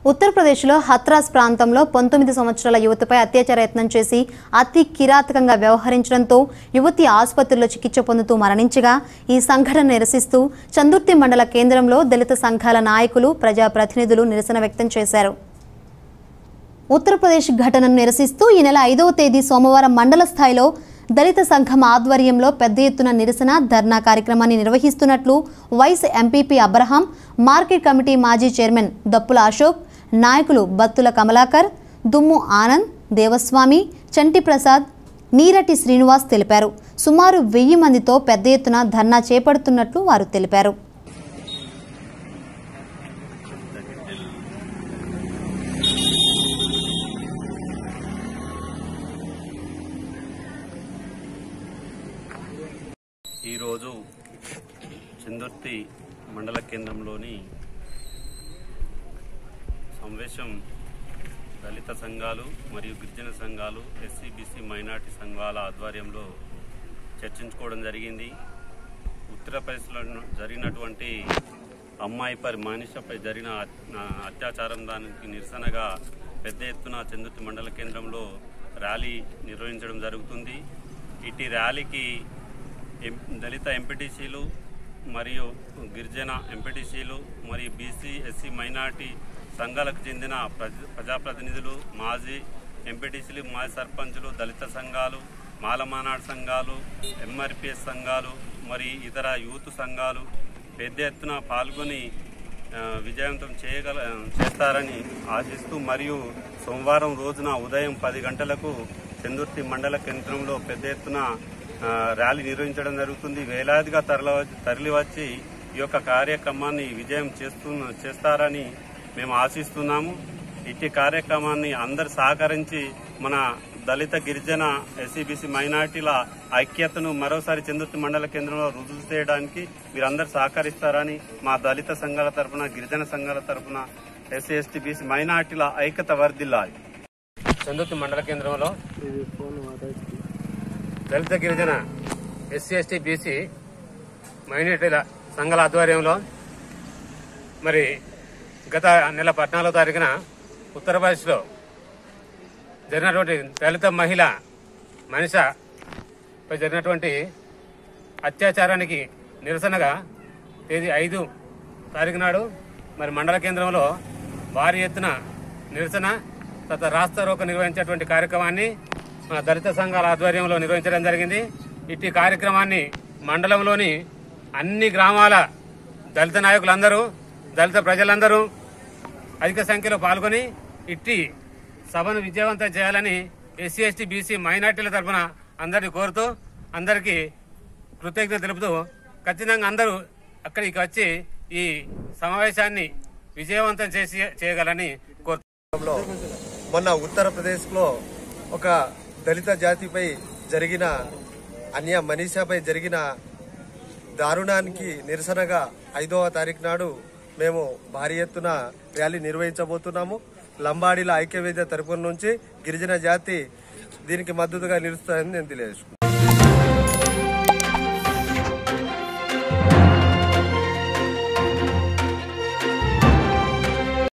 ఉత్తరప్రదేశ్లో హత్రాస్ ప్రాంతంలో పంతొమ్మిది సంవత్సరాల యువతిపై అత్యాచార యత్నం చేసి అతి కిరాతకంగా వ్యవహరించడంతో యువతి ఆసుపత్రిలో చికిత్స పొందుతూ మరణించగా ఈ సంఘటన నిరసిస్తూ చందుర్తి మండల కేంద్రంలో దళిత సంఘాల నాయకులు ప్రజాప్రతినిధులు నిరసన వ్యక్తం చేశారు ఉత్తరప్రదేశ్ ఘటనను నిరసిస్తూ ఈ నెల ఐదవ తేదీ సోమవారం మండల స్థాయిలో దళిత సంఘం ఆధ్వర్యంలో పెద్ద ఎత్తున నిరసన ధర్నా కార్యక్రమాన్ని నిర్వహిస్తున్నట్లు vice MPP Abraham market committee మాజీ చైర్మన్ దప్పుల అశోక్ నాయకులు బత్తుల కమలాకర్ దుమ్ము ఆనంద్ దేవస్వామి చంటి ప్రసాద్ నీరటి శ్రీనివాస్ తెలిపారు సుమారు వెయ్యి మందితో పెద్ద ఎత్తున ధర్నా చేపడుతున్నట్లు వారు తెలిపారు ఈరోజు చందుర్తి మండల కేంద్రంలోని సమావేశం దళిత సంఘాలు మరియు గిరిజన సంఘాలు ఎస్సీ బీసీ మైనార్టీ సంఘాల ఆధ్వర్యంలో చర్చించుకోవడం జరిగింది ఉత్తరప్రదేశ్లో జరిగినటువంటి అమ్మాయిపై మానిషపై జరిగిన అత్- అత్యాచారం దానికి నిరసనగా పెద్ద ఎత్తున చందుర్తి మండల కేంద్రంలో ర్యాలీ నిర్వహించడం జరుగుతుంది ఇటు ర్యాలీకి ఎం- దళిత ఎంపీటీసీలు మరియు గిరిజన ఎంపీటీసీలు మరియు బీసీ ఎస్సీ మైనార్టీ సంఘాలకు చెందిన ప్రజ ప్రజాప్రతినిధులు మాజీ ఎంపీటీసీలు మాజీ సర్పంచులు దళిత సంఘాలు మాలమానాడు సంఘాలు ఎంఆర్పిఎస్ సంఘాలు మరియు ఇతర యూత్ సంఘాలు పెద్ద ఎత్తున పాల్గొని ఆ, విజయవంతం చేయగల చేస్తారని ఆశిస్తూ మరియు సోమవారం రోజున ఉదయం పది గంటలకు చందుర్తి మండల కేంద్రంలో పెద్ద ఎత్తున ఆ, ర్యాలీ నిర్వహించడం జరుగుతుంది వేలాదిగా తరలి తరలివచ్చి ఈ యొక్క కార్యక్రమాన్ని విజయం చేస్తూ చేస్తారని మేము ఆశిస్తున్నాము ఇట్టి కార్యక్రమాన్ని అందరు సహకరించి మన దళిత గిరిజన ఎస్సీబీసీ మైనార్టీల ఐక్యతను మరోసారి చందుర్తి మండల కేంద్రంలో రుజువు చేయడానికి మీరందరూ సహకరిస్తారని మా దళిత సంఘాల తరపున గిరిజన సంఘాల తరపున ఎస్సీ ఎస్టీ బీసీ మైనార్టీల ఐక్యత వర్ధిల్లాలి చందుర్తి మండల కేంద్రంలో దళిత గిరిజన ఎస్సీ ఎస్టీ బీసీ మైనార్టీల సంఘాల ఆధ్వర్యంలో మరి గత నెల పద్నాలుగో తారీఖున ఉత్తరప్రదేశ్లో జరిగినటువంటి దళిత మహిళ మనిషపై జరిగినటువంటి అత్యాచారానికి నిరసనగా తేదీ ఐదు తారీఖు నాడు మరి మండల కేంద్రంలో భారీ ఎత్తున నిరసన తత రాస్తా రోక నిర్వహించేటువంటి కార్యక్రమాన్ని మన దళిత సంఘాల ఆధ్వర్యంలో నిర్వహించడం జరిగింది ఇట్టి కార్యక్రమాన్ని మండలంలోని అన్ని గ్రామాల దళిత నాయకులందరూ దళిత ప్రజలందరూ అధిక సంఖ్యలో పాల్గొని ఇట్టి సభను విజయవంతం చేయాలని ఎస్సీ ఎస్టీ బీసీ మైనార్టీల తరఫున అందరినీ కోరుతూ అందరికీ కృతజ్ఞత తెలుపుతూ ఖచ్చితంగా అందరూ అక్కడికి వచ్చి ఈ సమావేశాన్ని విజయవంతం చేసి చేయగలని కోరుతున్నాను లో మొన్న ఉత్తరప్రదేశ్ లో ఒక దళిత జాతిపై జరిగిన అన్య మనీషాపై జరిగిన దారుణానికి నిరసనగా ఐదవ తారీఖు నాడు మేము భారీ ఎత్తున ర్యాలీ నిర్వహించబోతున్నాము లంబాడీల ఐక్యవేద్య తరపున నుంచి గిరిజన జాతి దీనికి మద్దతుగా నిలుస్తాయని నేను తెలియజేసుకున్నాను